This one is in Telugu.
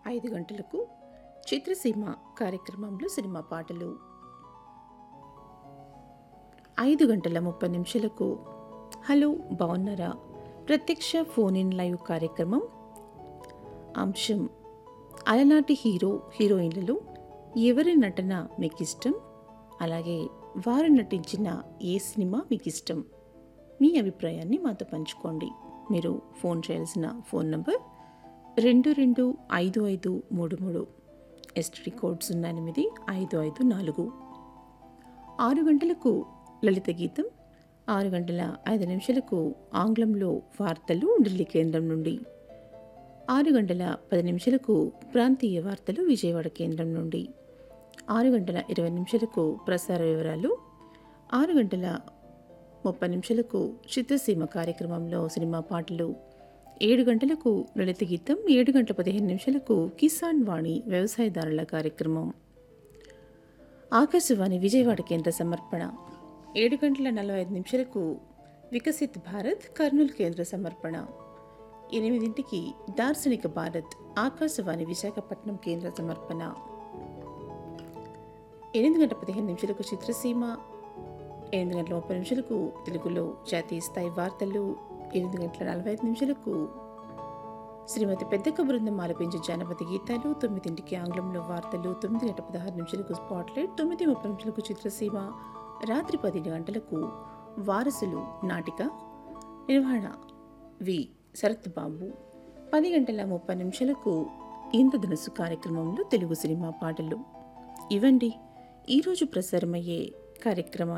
ఐదు గంటలకు చిత్రసీమ కార్యక్రమంలో సినిమా పాటలు ఐదు గంటల ముప్పై నిమిషాలకు హలో బాగున్నారా ప్రత్యక్ష ఫోన్ ఇన్ లైవ్ కార్యక్రమం అంశం అలనాటి హీరో హీరోయిన్లలో ఎవరి నటన మీకు ఇష్టం అలాగే వారు నటించిన ఏ సినిమా మీకు ఇష్టం మీ అభిప్రాయాన్ని మాతో పంచుకోండి మీరు ఫోన్ చేయాల్సిన ఫోన్ నంబర్ రెండు రెండు ఐదు ఐదు మూడు మూడు ఎస్టీడీ కోడ్ సున్నా ఎనిమిది ఐదు ఐదు నాలుగు ఆరు గంటలకు లలిత గీతం ఆరు గంటల ఐదు నిమిషాలకు ఆంగ్లంలో వార్తలు ఢిల్లీ కేంద్రం నుండి ఆరు గంటల పది నిమిషాలకు ప్రాంతీయ వార్తలు విజయవాడ కేంద్రం నుండి ఆరు గంటల ఇరవై నిమిషాలకు ప్రసార వివరాలు ఆరు గంటల ముప్పై నిమిషాలకు చిత్రసీమ కార్యక్రమంలో సినిమా పాటలు ఏడు గంటలకు లలిత గీతం ఏడు గంటల పదిహేను నిమిషాలకు కిసాన్ వాణి వ్యవసాయదారుల కార్యక్రమం ఆకాశవాణి విజయవాడ కేంద్ర సమర్పణ ఏడు గంటల నలభై ఐదు నిమిషాలకు వికసిత్ భారత్ కర్నూలు కేంద్ర సమర్పణ ఎనిమిదింటికి దార్శనిక భారత్ ఆకాశవాణి విశాఖపట్నం కేంద్ర సమర్పణ ఎనిమిది గంటల పదిహేను నిమిషాలకు చిత్రసీమ ఎనిమిది గంటల ముప్పై నిమిషాలకు తెలుగులో జాతీయ స్థాయి వార్తలు ఎనిమిది గంటల నలభై ఐదు నిమిషాలకు శ్రీమతి పెద్దక్క బృందం ఆలపించే జానపద గీతాలు తొమ్మిదింటికి ఆంగ్లంలో వార్తలు తొమ్మిది గంటల పదహారు నిమిషాలకు స్పాట్లైట్ తొమ్మిది ముప్పై నిమిషాలకు చిత్రసీమ రాత్రి పది గంటలకు వారసులు నాటిక నిర్వహణ వి శరత్ బాబు పది గంటల ముప్పై నిమిషాలకు ఇంద్రధనుసు కార్యక్రమంలో తెలుగు సినిమా పాటలు ఇవండి ఈరోజు ప్రసారమయ్యే కార్యక్రమాలు